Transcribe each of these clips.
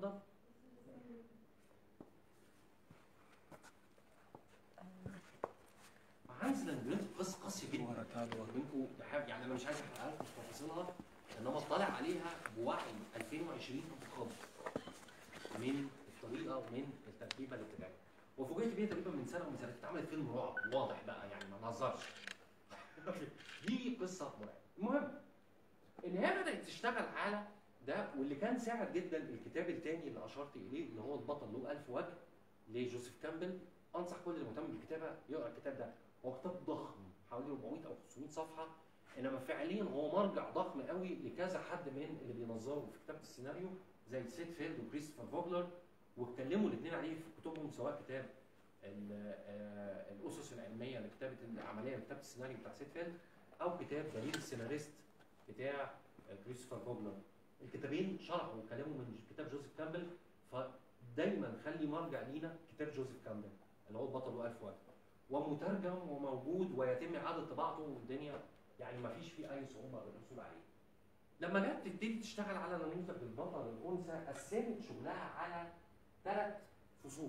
اتفضل هانز لاندرينز قصه قاسيه جدا منكم يعني انا مش عايز احرقها لكم في تفاصيلها انما اطلع عليها بوعي 2020 انتقاد من الطريقه ومن التركيبه اللي بتتعمل وفوجئت بيها تقريبا من سنه ومن سنتين اتعملت فيلم رعب واضح بقى يعني ما نهزرش دي قصه مرعبه المهم ان هي بدات تشتغل على ده واللي كان ساعد جدا الكتاب الثاني اللي اشرت اليه اللي هو البطل له ألف وجه لجوزيف كامبل انصح كل اللي مهتم بالكتابه يقرا الكتاب ده هو كتاب ضخم حوالي 400 او 500 صفحه انما فعليا هو مرجع ضخم قوي لكذا حد من اللي بينظروا في كتابه السيناريو زي سيد فيلد وكريستوفر فوجلر واتكلموا الاثنين عليه في كتبهم سواء كتاب ال- آه، الاسس العلميه لكتابه العمليه لكتابه السيناريو بتاع سيد فيلد او كتاب دليل السيناريست بتاع آه، كريستوفر فوجلر الكتابين شرحوا وكلموا من كتاب جوزيف كامبل فدايما خلي مرجع لينا كتاب جوزيف كامبل اللي هو البطل وألف وجه ومترجم وموجود ويتم اعاده طباعته والدنيا يعني ما فيش فيه اي صعوبه للحصول عليه. لما جت تبتدي تشتغل على نموذج البطل الانثى قسمت شغلها على ثلاث فصول.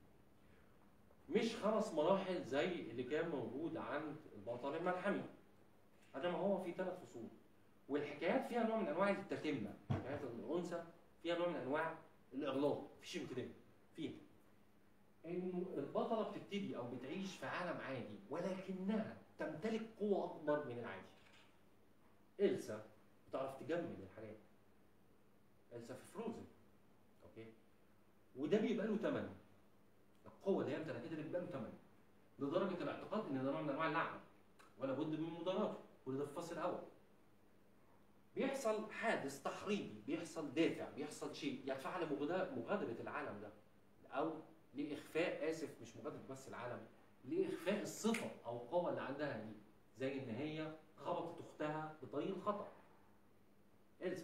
مش خمس مراحل زي اللي كان موجود عند البطل الملحمي. انما هو في ثلاث فصول. والحكايات فيها نوع من انواع التتمه، حكايات الانثى فيها نوع من انواع الاغلاق، مفيش امتداد فيها. انه البطله بتبتدي او بتعيش في عالم عادي ولكنها تمتلك قوه اكبر من العادي. إلسا بتعرف تجمد الحاجات. إلسا في فروزن. اوكي؟ وده بيبقى له ثمن. القوه اللي هي امتلكتها دي بيبقى له ثمن. لدرجه الاعتقاد ان ده نوع من انواع اللعنه. ولا بد من مضاراته، كل ده في الفصل الاول. بيحصل حادث تحريضي، بيحصل دافع، بيحصل شيء يدفع لمغادرة مغادرة العالم ده. او لاخفاء اسف مش مغادره بس العالم لاخفاء الصفه او القوه اللي عندها دي زي ان هي خبطت اختها بطريق الخطا إلسا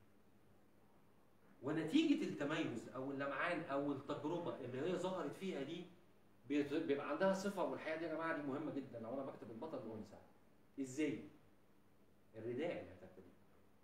ونتيجه التميز او اللمعان او التجربه اللي هي ظهرت فيها دي بيت- بيبقى عندها صفه والحقيقه دي يا جماعه دي مهمه جدا لو انا بكتب البطل الانثى ازاي؟ الرداء اللي هترتديه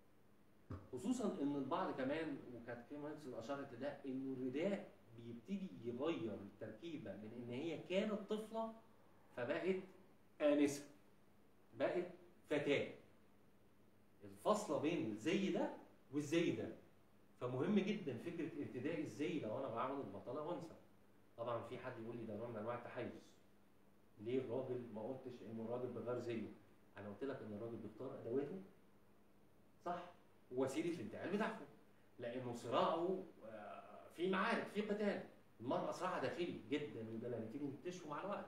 خصوصا ان البعض كمان وكانت كيمانس اشارت لده انه الرداء بيبتدي يغير التركيبه من ان هي كانت طفله فبقت انسه بقت فتاه الفاصله بين الزي ده والزي ده فمهم جدا فكره ارتداء الزي لو انا بعمل البطله انثى طبعا في حد يقول لي ده نوع من انواع التحيز ليه الراجل ما قلتش انه الراجل بغير زيه انا قلت لك ان الراجل بيختار ادواته صح ووسيله الانتقال بتاعته لانه صراعه آه، في معارك في قتال المرأة صراع داخلي جدا وده اللي هنبتدي نكتشفه مع الوقت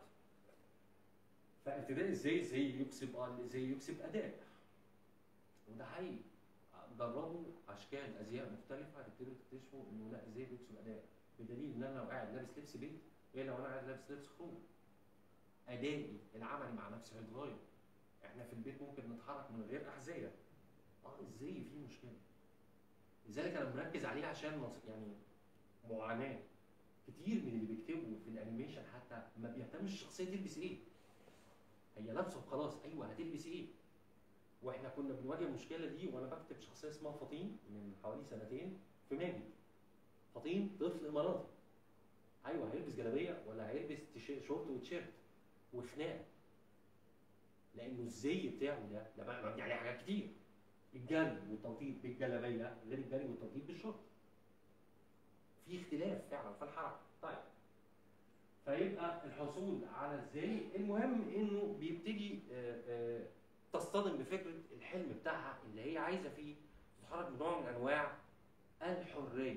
فابتداء ازاي زي يكسب آه، زي يكسب اداء وده حقيقي جربوا اشكال ازياء مختلفه هتبتدوا تكتشفوا انه لا ازاي بيكسب اداء بدليل ان انا لو قاعد لابس لبس بيت غير لو انا قاعد لابس لبس خروج ادائي العملي مع نفسي هيتغير احنا في البيت ممكن نتحرك من غير احذيه اه ازاي في مشكله لذلك انا مركز عليه عشان مص- يعني معاناه كتير من اللي بيكتبوا في الانيميشن حتى ما بيهتمش الشخصيه تلبس ايه هي لابسه وخلاص ايوه هتلبس ايه واحنا كنا بنواجه المشكله دي وانا بكتب شخصيه اسمها فطين من حوالي سنتين في ماجد فطين طفل اماراتي ايوه هيلبس جلابيه ولا هيلبس تيشيرت شورت وتيشيرت وخناقه لانه الزي بتاعه ده ده بقى مبني عليه حاجات كتير الجري والتنطيط بالجلابيه غير الجري والتنطيط بالشورت في اختلاف فعلا في الحركه طيب فيبقى الحصول على ازاي المهم انه بيبتدي آه، آه، تصطدم بفكره الحلم بتاعها اللي هي عايزه فيه تتحرك بنوع من انواع الحريه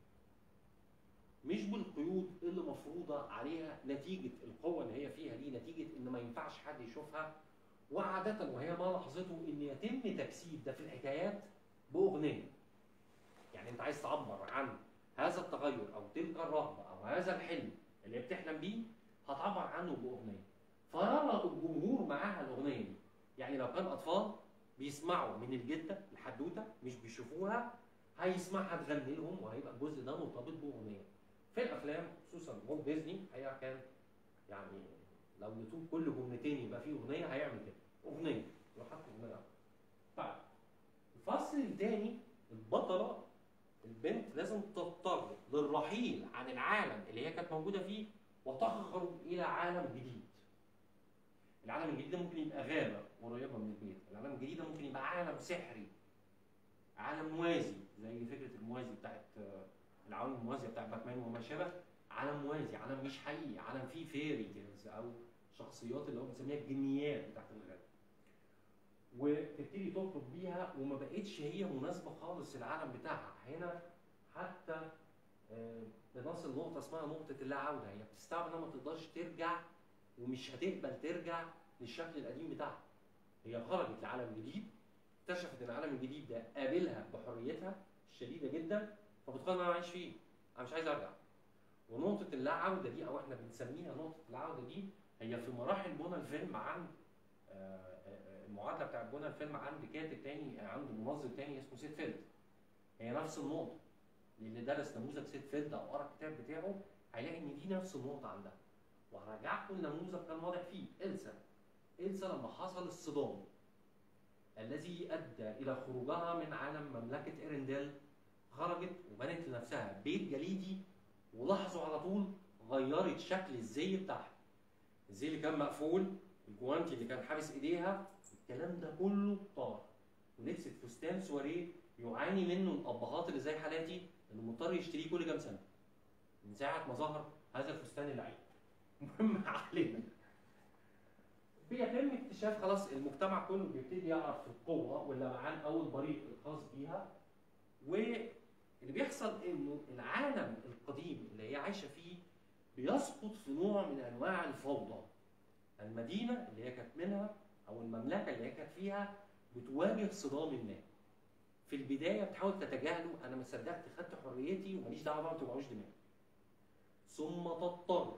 مش بالقيود اللي مفروضه عليها نتيجه القوه اللي هي فيها دي نتيجه ان ما ينفعش حد يشوفها وعاده وهي ما لاحظته ان يتم تجسيد ده في الحكايات باغنيه يعني انت عايز تعبر عن هذا التغير او تلك الرغبه او هذا الحلم اللي بتحلم بيه هتعبر عنه باغنيه فربط الجمهور معاها الاغنيه دي يعني لو كان اطفال بيسمعوا من الجده الحدوته مش بيشوفوها هيسمعها تغني لهم وهيبقى الجزء ده مرتبط باغنيه في الافلام خصوصا والت ديزني الحقيقه كان يعني لو نتوب كل جملتين يبقى فيه اغنيه هيعمل كده اغنيه يروح حاطط اغنيه طيب الفصل الثاني البطله البنت لازم تضطر للرحيل عن العالم اللي هي كانت موجوده فيه وتخرج الى عالم جديد. العالم الجديد ده ممكن يبقى غابه قريبه من البيت، العالم الجديد ده ممكن يبقى عالم سحري. عالم موازي زي فكره الموازي بتاعت آه، العالم الموازي بتاع باتمان وما شابه، عالم موازي، عالم مش حقيقي، عالم فيه فيري تيلز او شخصيات اللي هو بنسميها الجنيات بتاعت الغابه. وتبتدي تخرج بيها وما بقتش هي مناسبه خالص للعالم بتاعها، هنا حتى آه، بنصل نقطة اسمها نقطة اللا عودة، هي بتستوعب انها ما تقدرش ترجع ومش هتقبل ترجع للشكل القديم بتاعها. هي خرجت لعالم جديد اكتشفت ان العالم الجديد ده قابلها بحريتها الشديدة جدا فبتقرر ان انا عايش فيه، انا مش عايز ارجع. ونقطة اللا عودة دي او احنا بنسميها نقطة اللا عودة دي هي في مراحل بنى الفيلم عند آه، آه، المعادلة بتاعت بنى الفيلم عند كاتب تاني عند منظم تاني اسمه سيد فيلد. هي نفس النقطة. اللي درس نموذج سيد فيلد او قرا الكتاب بتاعه هيلاقي ان دي نفس النقطة عندها. وهرجعكم لنموذج كان واضح فيه إلسا. إلسا لما حصل الصدام الذي أدى إلى خروجها من عالم مملكة إيرنديل خرجت وبنت لنفسها بيت جليدي ولاحظوا على طول غيرت شكل الزي بتاعها. الزي اللي كان مقفول الجوانتي اللي كان حابس ايديها الكلام ده كله طار ولبست فستان سواريه يعاني منه الابهات اللي زي حالاتي انه مضطر يشتريه كل كام سنه من ساعه ما ظهر هذا الفستان اللعين المهم علينا بيتم اكتشاف خلاص المجتمع كله بيبتدي يعرف القوه واللمعان او البريق الخاص بيها واللي بيحصل انه العالم القديم اللي هي عايشه فيه بيسقط في نوع من انواع الفوضى المدينه اللي هي كانت منها او المملكه اللي هي كانت فيها بتواجه صدام ما في البدايه بتحاول تتجاهله انا ما صدقت خدت حريتي وماليش دعوه بقى ما توجعوش دماغي ثم تضطر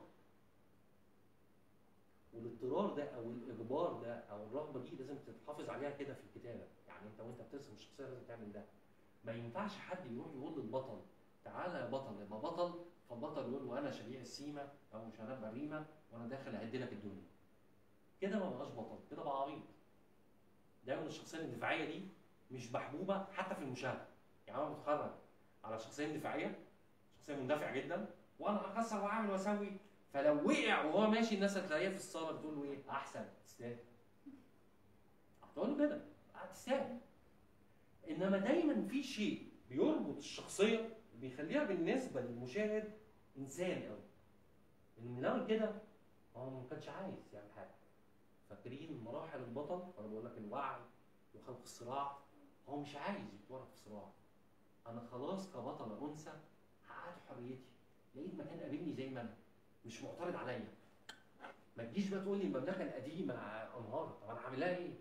والاضطرار ده او الاجبار ده او الرغبه دي لازم تتحافظ عليها كده في الكتابه يعني انت وانت بترسم الشخصيه لازم تعمل ده ما ينفعش حد يروح يقول للبطل تعالى يا بطل يبقى بطل فالبطل يقول له انا شبيع السيمه او شباب بريمه وانا داخل اعد لك الدنيا كده ما بقاش بطل كده بقى عبيط دايما الشخصيه الاندفاعيه دي مش محبوبه حتى في المشاهده يعني انا متخرج على شخصيه اندفاعيه شخصيه مندفع جدا وانا اكسر واعمل واسوي فلو وقع وهو ماشي الناس هتلاقيه في الصاله بتقول له ايه احسن تستاهل هتقول له كده هتستاهل انما دايما في شيء بيربط الشخصيه بيخليها بالنسبه للمشاهد انسان قوي ان من الاول كده هو ما كانش عايز يعمل حاجه فاكرين مراحل البطل انا بقول لك الوعي وخلق الصراع هو مش عايز يتورط في صراع انا خلاص كبطل انثى حققت حريتي لقيت مكان قابلني زي ما انا مش معترض عليا ما تجيش بقى تقول لي المملكه القديمه انهارت طب انا هعمل لها ايه؟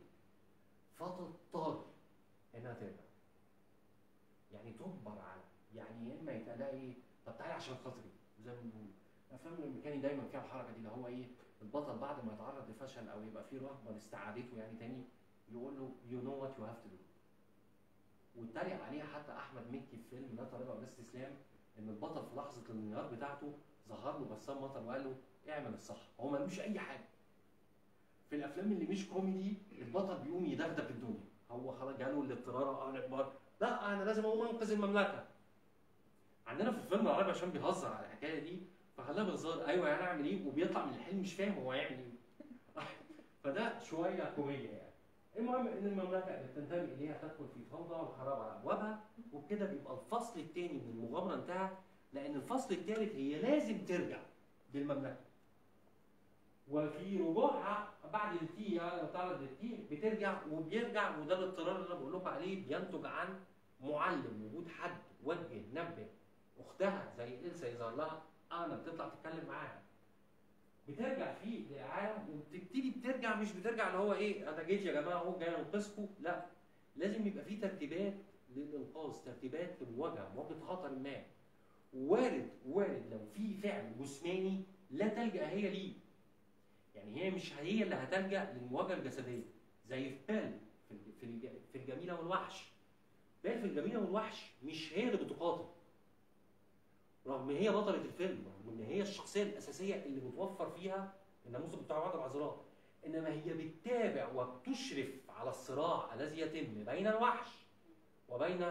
فتضطر انها ترجع يعني تجبر على يعني يا اما يتقال لها ايه طب تعالي عشان خاطري زي ما بنقول الافلام الامريكاني دايما فيها الحركه دي اللي هو ايه البطل بعد ما يتعرض لفشل او يبقى فيه رغبه لاستعادته يعني تاني يقول له يو نو وات يو هاف تو دو واتريق عليها حتى احمد مكي في فيلم لا تراجع ولا استسلام ان البطل في لحظه الانهيار بتاعته ظهر له بسام مطر وقال له اعمل الصح هو ملوش اي حاجه في الافلام اللي مش كوميدي البطل بيقوم يدغدغ الدنيا هو خلاص جاله الاضطرار او الاجبار لا انا لازم اقوم انقذ المملكه عندنا في الفيلم العربي عشان بيهزر على الحكايه دي فخلاها بهزار ايوه يعني اعمل ايه وبيطلع من الحلم مش فاهم هو هيعمل ايه فده شويه كوميديا يعني المهم ان المملكه اللي بتنتمي اليها تدخل في فوضى وخراب على ابوابها وبكده بيبقى الفصل الثاني من المغامره انتهى لان الفصل الثالث هي لازم ترجع للمملكه وفي رجوعها بعد التي لما تعرض للتي بترجع وبيرجع وده الاضطرار اللي انا بقول لكم عليه بينتج عن معلم وجود حد وجه نبه اختها زي إلسا يظهر لها انا بتطلع تتكلم معاها بترجع فيه للعالم وبتبتدي بترجع مش بترجع اللي هو ايه انا جيت يا جماعه اهو جاي انقذكم لا لازم يبقى في ترتيبات للانقاذ ترتيبات لمواجهه مواجهه خطر ما وارد وارد لو في فعل جسماني لا تلجا هي ليه يعني هي مش هي اللي هتلجا للمواجهه الجسديه زي في بال في الج- في الج- في الجميله والوحش بال في الجميله والوحش مش هي اللي بتقاتل رغم ان هي بطله الفيلم رغم ان هي الشخصيه الاساسيه اللي متوفر فيها الناموس بتاع بعض العذراء انما هي بتتابع وبتشرف على الصراع الذي يتم بين الوحش وبين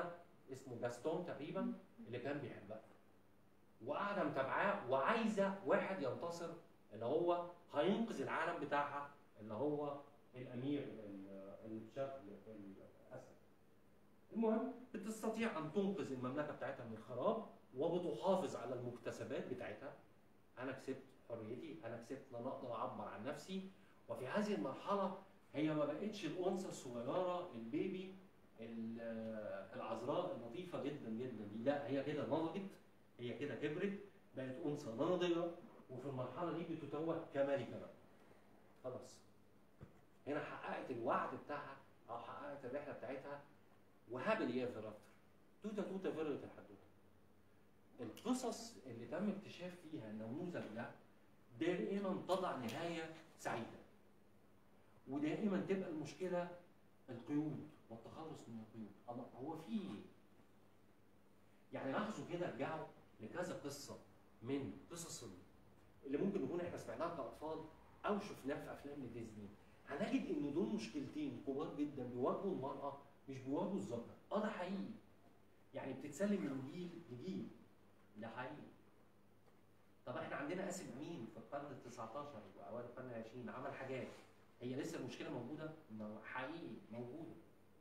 اسمه جاستون تقريبا اللي كان بيحبها وقاعده متابعاه وعايزه واحد ينتصر اللي هو هينقذ العالم بتاعها اللي هو الامير ال- الشاب الاسد المهم بتستطيع ان تنقذ المملكه بتاعتها من الخراب وبتحافظ على المكتسبات بتاعتها انا كسبت حريتي انا كسبت ان انا اقدر اعبر عن نفسي وفي هذه المرحله هي ما بقتش الانثى الصغيره البيبي ال- العذراء اللطيفه جدا جدا دي لا هي كده نضجت هي كده كبرت بقت انثى ناضجه وفي المرحله دي بتتوج كملكه بقى خلاص هنا حققت الوعد بتاعها او حققت الرحله بتاعتها وهابل ايفر افتر توته توته فرقت الحدوته القصص اللي تم اكتشاف فيها النموذج ده دائما تضع نهايه سعيده ودائما تبقى المشكله القيود والتخلص من القيود الله هو في ايه؟ يعني لاحظوا كده ارجعوا لكذا قصه من قصص اللي ممكن نكون احنا سمعناها كاطفال او شفناها في افلام لديزني هنجد ان دول مشكلتين كبار جدا بيواجهوا المراه مش بيواجهوا الذكر اه ده حقيقي يعني بتتسلم من جيل لجيل ده حقيقي طب احنا عندنا اسم امين في القرن ال 19 واوائل القرن ال 20 عمل حاجات هي لسه المشكله موجوده؟ ما- حقيقي موجوده.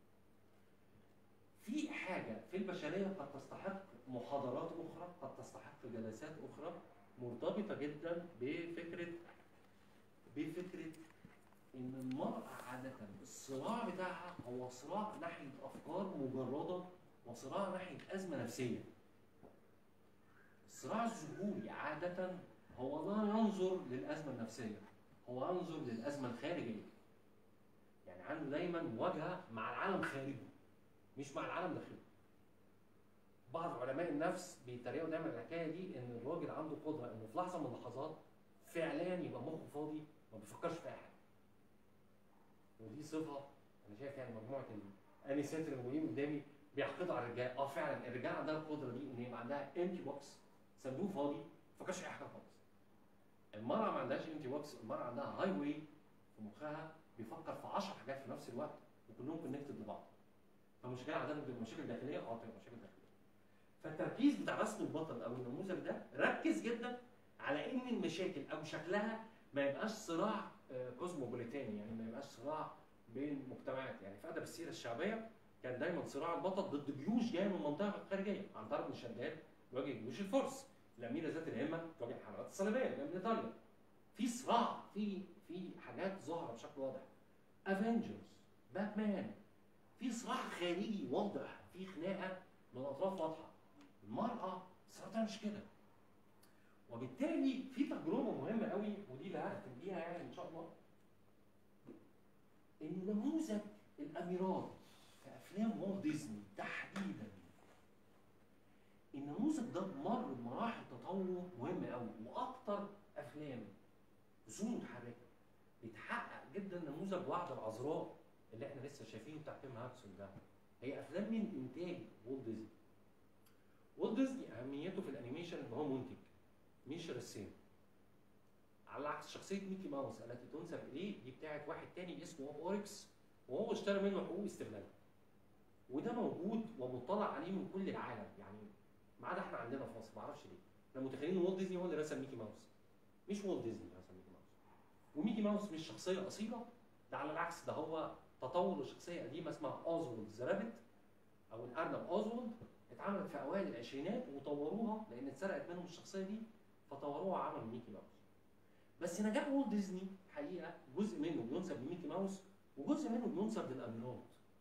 في حاجه في البشريه قد تستحق محاضرات اخرى، قد تستحق جلسات اخرى مرتبطه جدا بفكره بفكره ان المراه عاده الصراع بتاعها هو صراع ناحيه افكار مجرده وصراع ناحيه ازمه نفسيه. الصراع الذكوري عاده هو لا ينظر للازمه النفسيه هو ينظر للازمه الخارجيه يعني عنده دايما مواجهه مع العالم خارجه مش مع العالم داخله بعض علماء النفس بيتريقوا دايما الحكايه دي ان الراجل عنده قدره انه في لحظه من اللحظات فعليا يبقى مخه فاضي ما بيفكرش في اي حاجه ودي صفه انا شايف يعني مجموعه الانسات اللي موجودين قدامي بيحقدوا على الرجال اه فعلا الرجال عندها القدره دي ان يبقى عندها امتي بوكس صندوق فاضي ما بيفكرش في اي حاجه خالص المرأة ما عندهاش امتي بوكس، المرأة عندها هاي واي في مخها بيفكر في 10 حاجات في نفس الوقت وكلهم كونكتد لبعض. فالمشكلة عادة بتبقى مشاكل داخلية اه بتبقى مشاكل داخلية. فالتركيز بتاع رسم البطل او النموذج ده ركز جدا على ان المشاكل او شكلها ما يبقاش صراع آه، كوزموبوليتاني يعني ما يبقاش صراع بين مجتمعات يعني في ادب السيره الشعبيه كان دايما صراع البطل ضد جيوش جايه من المنطقه الخارجيه عنتر بن شداد يواجه جيوش الفرس الاميره ذات الهمه تواجه الحملات الصليبيه اللي من ايطاليا في صراع في في حاجات ظاهره بشكل واضح افنجرز باتمان في صراع خارجي واضح في خناقه من اطراف واضحه المراه صراحه مش كده وبالتالي في تجربه مهمه قوي ودي اللي هختم بيها يعني ان شاء الله ان نموذج الاميرات في افلام والت ديزني تحديدا النموذج ده مر بمراحل تطور مهمه قوي واكتر افلام رسوم متحركه بيتحقق جدا نموذج وعد العذراء اللي احنا لسه شايفينه بتاع تيم هاكسون ده هي افلام من انتاج والت ديزني والت ديزني اهميته في الانيميشن ان هو منتج مش رسام على عكس شخصيه ميكي ماوس التي تنسب اليه دي بتاعت واحد تاني اسمه اوركس وهو اشترى منه حقوق استغلال وده موجود ومطلع عليه من كل العالم يعني ما عدا احنا عندنا في مصر ما اعرفش ليه احنا متخيلين ان والت ديزني هو اللي رسم ميكي ماوس مش والت ديزني اللي رسم ميكي ماوس وميكي ماوس مش شخصيه اصيله ده على العكس ده هو تطور لشخصيه قديمه اسمها اوزولد ذا رابت او الارنب اوزولد اتعملت في اوائل العشرينات وطوروها لان اتسرقت منهم الشخصيه دي فطوروها عملوا ميكي ماوس بس نجاح والت ديزني حقيقه جزء منه بينسب لميكي ماوس وجزء منه بينسب للاميرات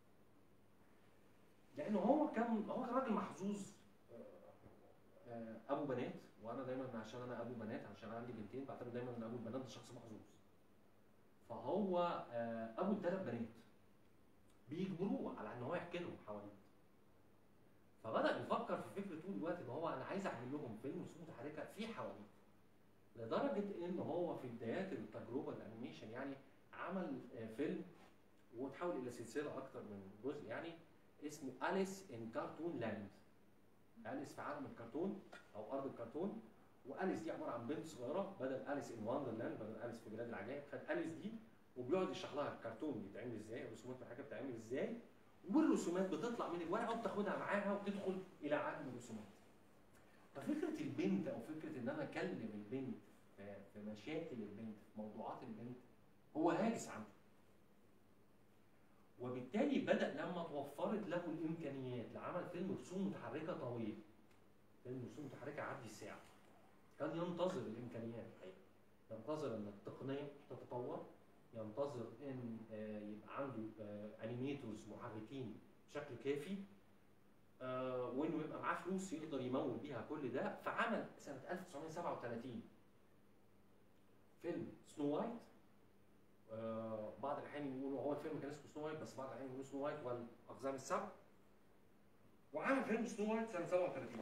لانه هو كان هو كان راجل محظوظ آه، آه، ابو بنات وانا دايما عشان انا ابو بنات عشان عندي بنتين بعتبر دايما ان ابو البنات ده شخص محظوظ فهو آه، ابو الثلاث بنات بيجبروه على ان هو يحكي لهم حواديت فبدا يفكر في فكره طول الوقت ان هو انا عايز اعمل لهم فيلم رسوم متحركه فيه حواديت لدرجه ان هو في بدايات التجربه الانيميشن يعني عمل آه، فيلم وتحول الى سلسله اكتر من جزء يعني اسمه اليس ان كارتون لاند اليس في عالم الكرتون او ارض الكرتون واليس دي عباره عن بنت صغيره بدل اليس ان وندرلاند بدل اليس في بلاد العجائب خد اليس دي وبيقعد يشرح لها الكرتون بيتعمل ازاي الرسومات والحاجات بتتعمل ازاي والرسومات بتطلع من الورقه وبتاخدها معاها وتدخل الى عالم الرسومات ففكره البنت او فكره ان انا اكلم البنت في في مشاكل البنت في موضوعات البنت هو هاجس عنده وبالتالي بدا لما توفرت له الامكانيات لعمل فيلم رسوم متحركه طويل فيلم رسوم متحركه يعدي الساعه كان ينتظر الامكانيات الحقيقه ينتظر ان التقنيه تتطور ينتظر ان آه، يبقى عنده انيميتورز محركين بشكل كافي آه، وانه يبقى معاه فلوس يقدر يمول بيها كل ده فعمل سنه 1937 فيلم سنو وايت آه، بعض الاحيان يقولوا هو الفيلم كان اسمه سنو وايت بس بعض الاحيان يقولوا سنو وايت والاقزام السبع وعمل فيلم سنو وايت سنه 37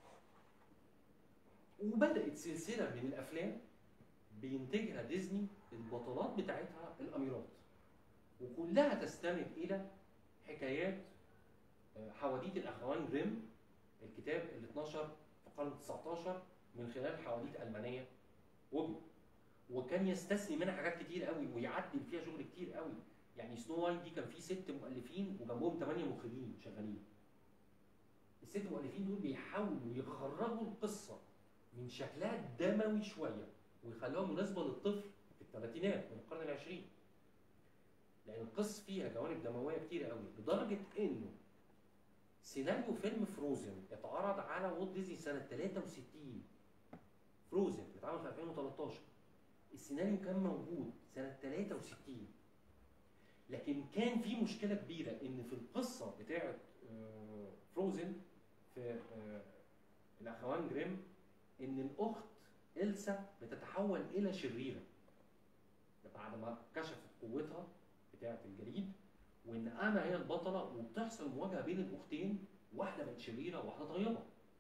وبدات سلسله من الافلام بينتجها ديزني البطلات بتاعتها الاميرات وكلها تستند الى حكايات آه، حواديت الاخوان جريم الكتاب اللي اتنشر في القرن ال 19 من خلال حواديت المانيه وجد وكان يستثني منها حاجات كتير قوي ويعدل فيها شغل كتير قوي يعني سنو وايت دي كان فيه ست مؤلفين وجنبهم ثمانيه مخرجين شغالين الست مؤلفين دول بيحاولوا يخرجوا القصه من شكلها الدموي شويه ويخلوها مناسبه للطفل في الثلاثينات من القرن العشرين لان القصه فيها جوانب دمويه كتير قوي لدرجه انه سيناريو فيلم فروزن اتعرض على والت ديزني سنه 63 فروزن اتعمل في 2013 السيناريو كان موجود سنه 63 لكن كان في مشكله كبيره ان في القصه بتاعه آه، فروزن في آه، الاخوان جريم ان الاخت إلسا بتتحول إلى شريرة بعد ما كشفت قوتها بتاعة الجليد وإن أنا هي البطلة وبتحصل مواجهة بين الأختين واحدة بقت شريرة وواحدة طيبة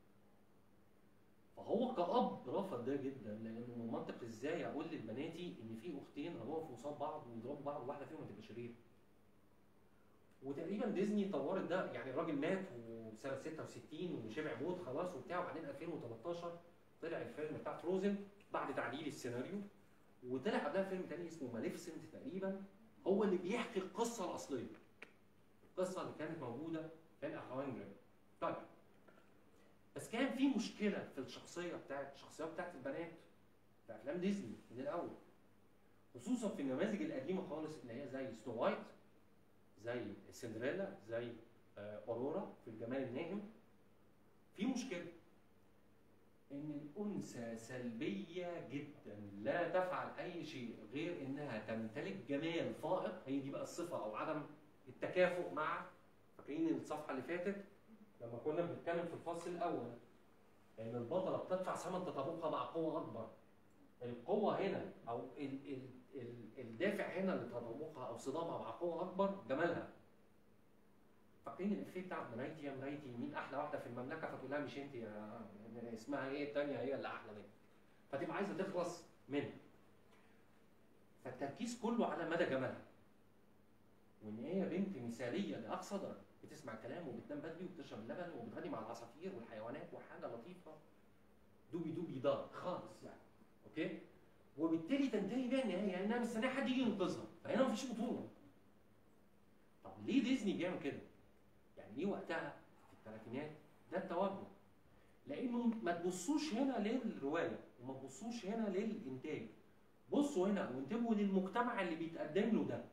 فهو كأب رفض ده جدا لأنه من منطق إزاي أقول لبناتي إن في أختين هيقفوا قصاد بعض ويضربوا بعض وواحدة فيهم هتبقى شريرة وتقريبا ديزني طورت ده يعني الراجل مات وسنه 66 وشبع موت خلاص وبتاع وبعدين 2013 طلع الفيلم بتاع فروزن بعد تعديل السيناريو وطلع قبلها فيلم تاني اسمه ماليفسنت تقريبا هو اللي بيحكي القصه الاصليه القصه اللي كانت موجوده في الاخوان جريم طيب بس كان في مشكله في الشخصيه بتاعت الشخصيات بتاعت البنات في افلام ديزني من الاول خصوصا في النماذج القديمه خالص اللي هي زي سنو وايت زي سندريلا زي آه، اورورا في الجمال الناعم في مشكله ان الانثى سلبيه جدا لا تفعل اي شيء غير انها تمتلك جمال فائق هي دي بقى الصفه او عدم التكافؤ مع فاكرين الصفحه اللي فاتت لما كنا بنتكلم في الفصل الاول ان البطله بتدفع ثمن تطابقها مع قوه اكبر القوه هنا او ال ال ال الدافع هنا لتطابقها او صدامها مع قوه اكبر جمالها فاكرين الافيه بتاع مرايتي يا مرايتي مين احلى واحده في المملكه فتقول لها مش انت يا اسمها ايه الثانيه هي اللي احلى منك فتبقى عايزه تخلص منها فالتركيز كله على مدى جمالها وان هي بنت مثاليه لاقصى درجه بتسمع كلام وبتنام بدري وبتشرب اللبن وبتغني مع العصافير والحيوانات وحاجه لطيفه دوبي دوبي دار خالص يعني اوكي وبالتالي تنتهي بيها النهايه انها مستنيه حد يجي ينقذها فهنا مفيش بطوله طب ليه ديزني بيعمل كده؟ يعني ليه وقتها في الثلاثينات ده التوجه لانه ما تبصوش هنا للروايه وما تبصوش هنا للانتاج بصوا هنا وانتبهوا للمجتمع اللي بيتقدم له ده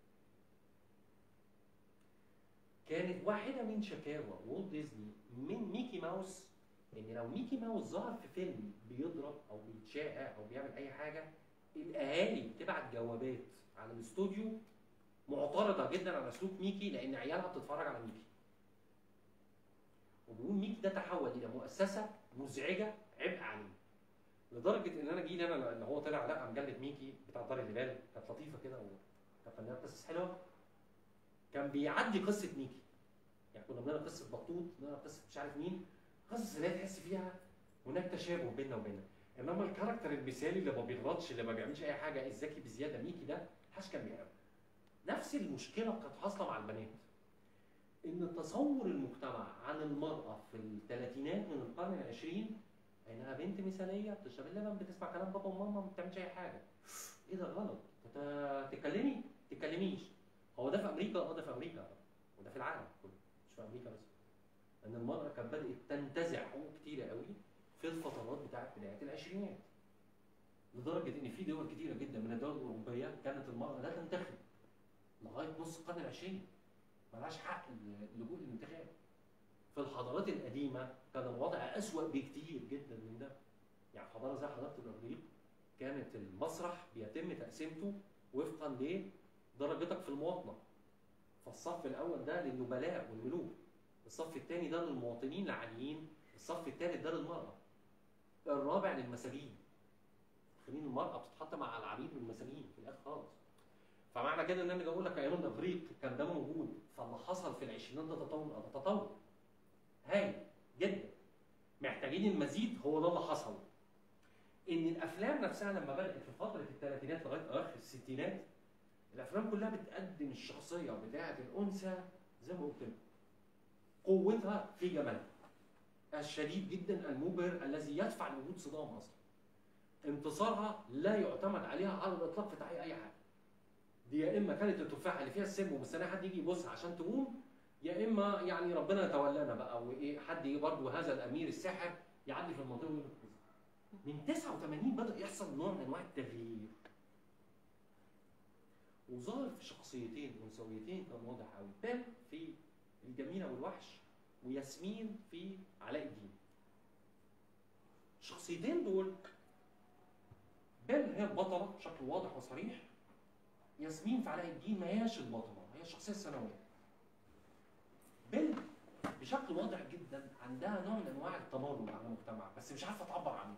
كانت واحده من شكاوى والت ديزني من ميكي ماوس ان لو ميكي ماوس ظهر في فيلم بيضرب او بيتشاقى او بيعمل اي حاجه الاهالي بتبعت جوابات على الاستوديو معترضه جدا على سلوك ميكي لان عيالها بتتفرج على ميكي وبيقول ميكي ده تحول الى مؤسسه مزعجه عبء عليه لدرجه ان انا جيت انا اللي هو طلع لا مجله ميكي بتاع دار الهلال كانت لطيفه كده وكانت فنانه قصص حلوه كان بيعدي قصه ميكي يعني كنا بنقرا قصه بطوط بنقرا قصه مش عارف مين قصص اللي هي تحس فيها هناك تشابه بيننا وبينها انما الكاركتر المثالي اللي ما بيغلطش اللي ما بيعملش اي حاجه الذكي بزياده ميكي ده محدش كان بيعمل نفس المشكله كانت حاصله مع البنات ان تصور المجتمع عن المراه في الثلاثينات من القرن العشرين انها بنت مثاليه بتشرب اللبن بتسمع كلام بابا وماما ما بتعملش اي حاجه ايه ده غلط انت تكلمي تكلميش هو ده في امريكا اه ده في امريكا وده في العالم كله مش في امريكا بس ان المراه كانت بدات تنتزع حقوق كتيره قوي في الفترات بتاعت بدايه العشرينات لدرجه ان في دول كتيره جدا من الدول الاوروبيه كانت المراه لا تنتخب لغايه نص القرن العشرين ملهاش حق اللجوء للانتخاب في الحضارات القديمه كان الوضع اسوأ بكتير جدا من ده يعني في حضاره زي حضاره الاغريق كانت المسرح بيتم تقسيمته وفقا لدرجتك في المواطنه فالصف الاول ده للنبلاء والملوك الصف الثاني ده للمواطنين العاديين الصف الثالث ده للمراه الرابع للمساجين خلين المراه بتتحط مع العبيد والمساجين في الاخر خالص فمعنى كده ان انا اقول لك ايام الاغريق كان ده موجود فاللي حصل في العشرينات ده تطور ده تطور هايل جدا محتاجين المزيد هو ده اللي حصل ان الافلام نفسها لما بدات في فتره الثلاثينات لغايه اواخر الستينات الافلام كلها بتقدم الشخصيه بتاعه الانثى زي ما قلت لك قوتها في جمالها الشديد جدا المبهر الذي يدفع لوجود صدام اصلا انتصارها لا يعتمد عليها على الاطلاق في تحقيق اي حاجه دي يا اما كانت التفاحه اللي فيها السم ومستنيه حد يجي يبص عشان تقوم يا اما يعني ربنا يتولانا بقى وايه حد برضه هذا الامير الساحر يعدي في المنطقه ويقول من 89 بدا يحصل نوع من انواع التغيير وظهر في شخصيتين انثويتين كان واضح قوي بال في الجميله والوحش وياسمين في علاء الدين الشخصيتين دول بال هي البطله بشكل واضح وصريح ياسمين في علاء الدين ما هياش البطله هي الشخصيه الثانويه بنت بشكل واضح جدا عندها نوع من انواع التمرد على المجتمع بس مش عارفه تعبر عنه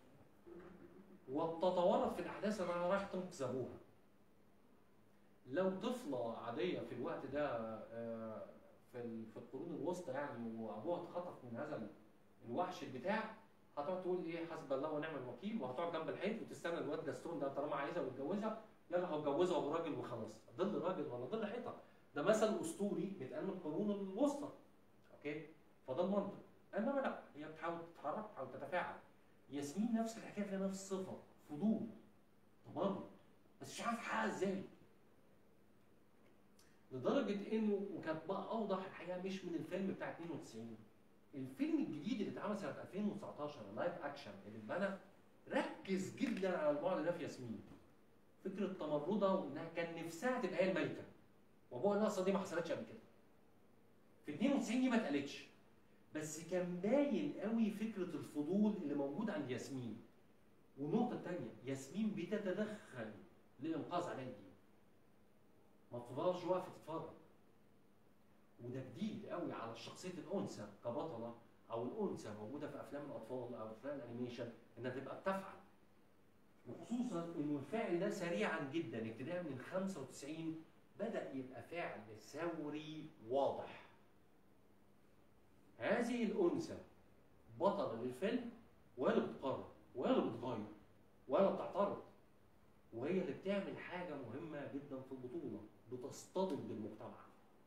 وبتتورط في الاحداث انها رايح تنقذ ابوها لو طفله عاديه في الوقت ده آه، في في القرون الوسطى يعني وابوها اتخطف من هذا الوحش البتاع هتقعد تقول ايه حسب الله ونعم الوكيل وهتقعد جنب الحيط وتستنى الواد جاستون ده طالما عايزها وتجوزها يلا هتجوزها ابو راجل وخلاص ظل راجل ولا ظل حيطه ده مثل اسطوري بيتقال من القرون الوسطى اوكي فده المنطق انما لا هي بتحاول تتحرك بتحاول تتفاعل ياسمين نفس الحكايه فيها نفس الصفه فضول تمرد بس مش عارف حقها ازاي لدرجه انه وكانت بقى اوضح الحقيقه مش من الفيلم بتاع 92 الفيلم الجديد اللي اتعمل سنه 2019 اللايف اكشن اللي اتبنى ركز جدا على البعد ده في ياسمين فكره تمردها وانها كان نفسها تبقى هي الملكه وابوها النقصه دي ما حصلتش قبل كده في 92 دي ما اتقالتش بس كان باين قوي فكره الفضول اللي موجود عند ياسمين والنقطه الثانيه ياسمين بتتدخل لانقاذ علاء الدين ما بتفضلش واقفه تتفرج وده جديد قوي على شخصيه الانثى كبطله او الانثى موجوده في افلام الاطفال او افلام الانيميشن انها تبقى بتفعل وخصوصا انه الفعل ده سريعا جدا ابتداء من 95 بدأ يبقى فعل ثوري واضح هذه الأنثى بطلة للفيلم ولا بتقرر ولا بتغير ولا بتعترض وهي اللي بتعمل حاجة مهمة جدا في البطولة بتصطدم بالمجتمع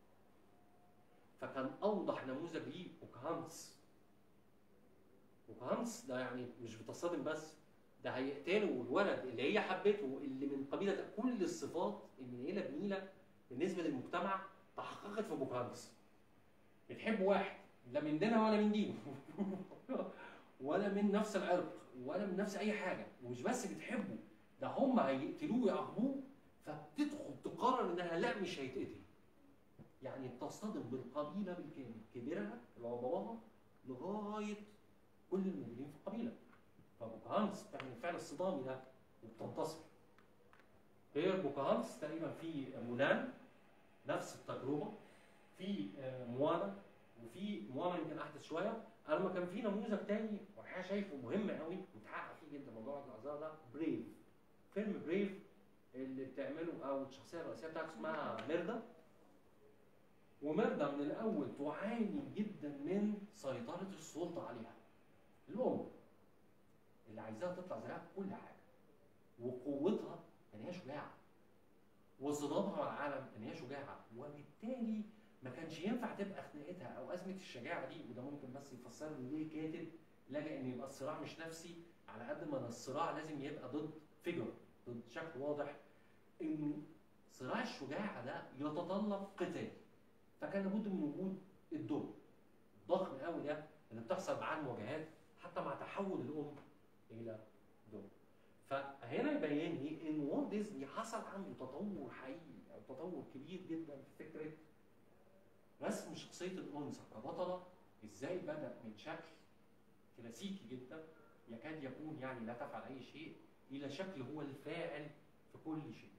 فكان أوضح نموذج ليه بوكهانس بوكهانس ده يعني مش بتصطدم بس ده هيقتلوا الولد اللي هي حبته اللي من قبيله كل الصفات النيله بنيله بالنسبه للمجتمع تحققت في بوكهانس بتحب واحد لا من دينها ولا من دينه ولا من نفس العرق ولا من نفس اي حاجه ومش بس بتحبه ده هم هيقتلوه ويعاقبوه فبتدخل تقرر انها لا مش هيتقتل يعني بتصطدم بالقبيله بالكامل كبيرها اللي هو باباها لغايه كل الموجودين في القبيله فبوكهانس بتعمل الفعل الصدامي ده وبتنتصر غير بوكهانس تقريبا في مولان نفس التجربه في آه، موانا وفي موانا يمكن احدث شويه انا ما كان في نموذج تاني وحاجه شايفه مهم قوي متحقق فيه جدا موضوع الاعذار ده بريف فيلم بريف اللي بتعمله او الشخصيه الرئيسيه بتاعته اسمها ميردا وميردا من الاول تعاني جدا من سيطره السلطه عليها الام اللي عايزاها تطلع زيها في كل حاجه وقوتها ان هي شجاعه وصدامها مع العالم ان هي شجاعه وبالتالي ما كانش ينفع تبقى خناقتها او ازمه الشجاعه دي وده ممكن بس يفسر لي ليه كاتب لجأ ان يبقى الصراع مش نفسي على قد ما الصراع لازم يبقى ضد فيجر ضد شكل واضح ان صراع الشجاعه ده يتطلب قتال فكان لابد من وجود الدب الضخم قوي ده اللي بتحصل معاه المواجهات حتى مع تحول الام الى دب فهنا يبين لي ان والت ديزني حصل عنده تطور حقيقي او تطور كبير جدا في فكره رسم شخصيه الانثى كبطله ازاي بدا من شكل كلاسيكي جدا يكاد يكون يعني لا تفعل اي شيء الى شكل هو الفاعل في كل شيء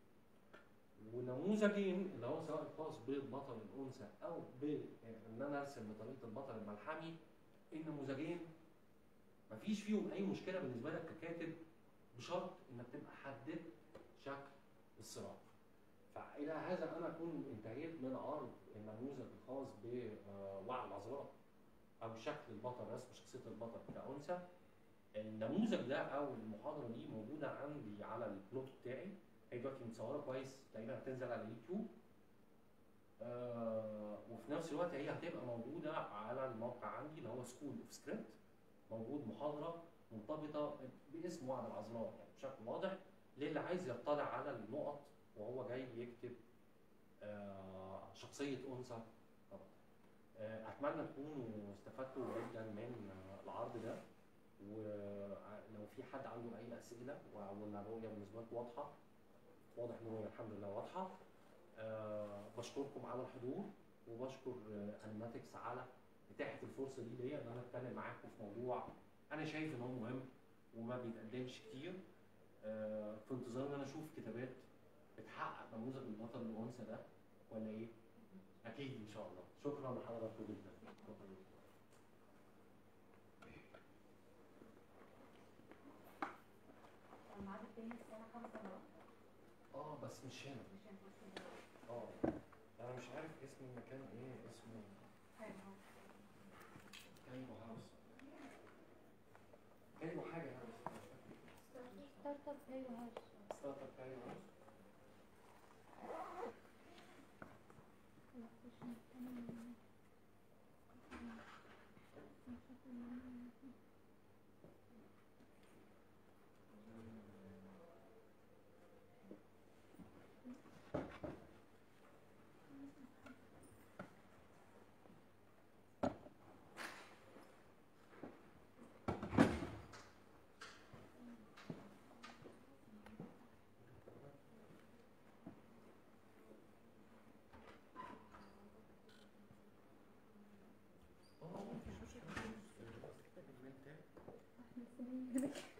ونموذجين اللي هو سواء الخاص بالبطل الانثى او بان انا ارسم بطريقه البطل الملحمي النموذجين مفيش فيهم اي مشكله بالنسبه لك ككاتب بشرط انك تبقى حددت شكل الصراع. فالى هذا انا اكون انتهيت من عرض النموذج الخاص بوعي العذراء او شكل البطل رسم شخصيه البطل كانثى. النموذج ده او المحاضره دي موجوده عندي على البلوت بتاعي هي دلوقتي متصوره كويس تقريبا هتنزل على اليوتيوب آه وفي نفس الوقت هي هتبقى موجوده على الموقع عندي اللي هو سكول اوف سكريبت موجود محاضره مرتبطه باسم وعد العذراء يعني بشكل واضح للي عايز يطلع على النقط وهو جاي يكتب آه شخصيه انثى طبعا آه اتمنى تكونوا استفدتوا جدا من آه العرض ده ولو في حد عنده اي اسئله او ان الرؤيه بالنسبه لكم واضحه واضح ان الرؤيه الحمد لله واضحه أه بشكركم على الحضور وبشكر انماتكس على اتاحه الفرصه دي ليا ان انا اتكلم معاكم في موضوع انا شايف ان هو مهم وما بيتقدمش كتير أه في انتظار ان انا اشوف كتابات بتحقق نموذج البطل الانثى ده ولا ايه؟ اكيد ان شاء الله شكرا لحضراتكم جدا شكرا جدا الميعاد التاني الساعة خمسة بقى اه بس مش هنا مش هنخش اه انا مش عارف اسم المكان ايه اسمه حلو كايرو هاوس كايرو حاجه هاوس ستارت اب هي هاوس ستارت اب كايرو هاوس اه مفيش مشكله في الايميل بتاعي احنا سنين